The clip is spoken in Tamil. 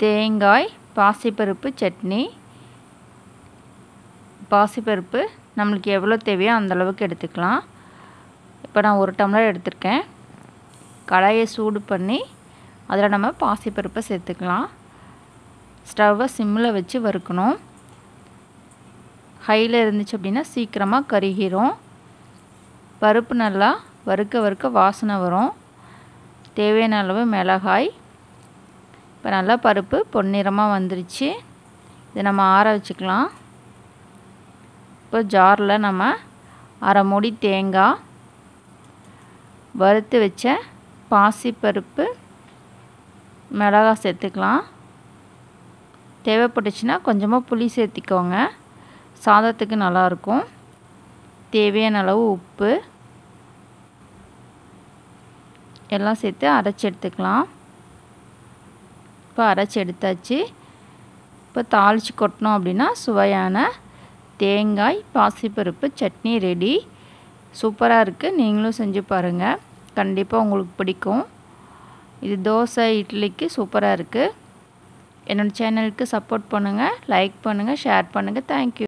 தேங்காய் பாசிப்பருப்பு சட்னி பாசிப்பருப்பு நம்மளுக்கு எவ்வளோ தேவையோ அந்தளவுக்கு எடுத்துக்கலாம் இப்போ நான் ஒரு டம்ளர் எடுத்திருக்கேன் கடாயை சூடு பண்ணி அதில் நம்ம பாசிப்பருப்பை சேர்த்துக்கலாம் ஸ்டவ்வை சிம்மில் வச்சு வறுக்கணும் ஹையில் இருந்துச்சு அப்படின்னா சீக்கிரமாக கருகிரும் பருப்பு நல்லா வறுக்க வறுக்க வாசனை வரும் தேவையான அளவு மிளகாய் இப்போ நல்லா பருப்பு பொன்னிறமாக வந்துருச்சு இதை நம்ம ஆற வச்சுக்கலாம் இப்போ ஜாரில் நம்ம அரை மூடி தேங்காய் வறுத்து வச்ச பாசிப்பருப்பு மிளகாய் சேர்த்துக்கலாம் தேவைப்பட்டுச்சுன்னா கொஞ்சமாக புளி சேர்த்திக்கோங்க சாதத்துக்கு நல்லாயிருக்கும் தேவையான அளவு உப்பு எல்லாம் சேர்த்து அரைச்சி எடுத்துக்கலாம் இப்போ அரைச்சி எடுத்தாச்சு இப்போ தாளித்து கொட்டினோம் அப்படின்னா சுவையான தேங்காய் பாசிப்பருப்பு சட்னி ரெடி சூப்பராக இருக்குது நீங்களும் செஞ்சு பாருங்கள் கண்டிப்பாக உங்களுக்கு பிடிக்கும் இது தோசை இட்லிக்கு சூப்பராக இருக்குது என்னோடய சேனலுக்கு சப்போர்ட் பண்ணுங்கள் லைக் பண்ணுங்கள் ஷேர் பண்ணுங்கள் தேங்க்யூ